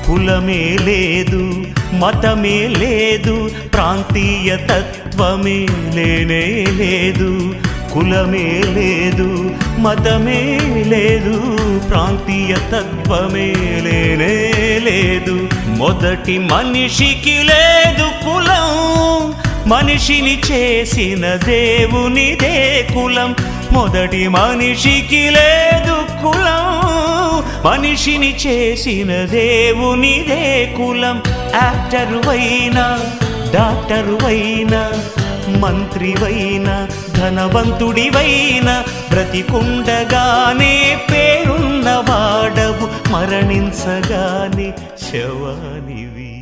కులమే లేదు మతమే లేదు ప్రాంతీయ తత్వమే లేనే లేదు కులమే లేదు మతమే లేదు ప్రాంతీయ తత్వమే లేనే లేదు మొదటి మనిషికి లేదు కులం మనిషిని చేసిన దేవునిదే కులం మొదటి మనిషికి లేదు కులం మనిషిని చేసిన దేవునిదే కులం యాక్టరు అయినా డాక్టరు అయినా మంత్రివైనా ధనవంతుడివైనా బ్రతికుండగానే పేరున్న వాడవు మరణించగానే శవానివి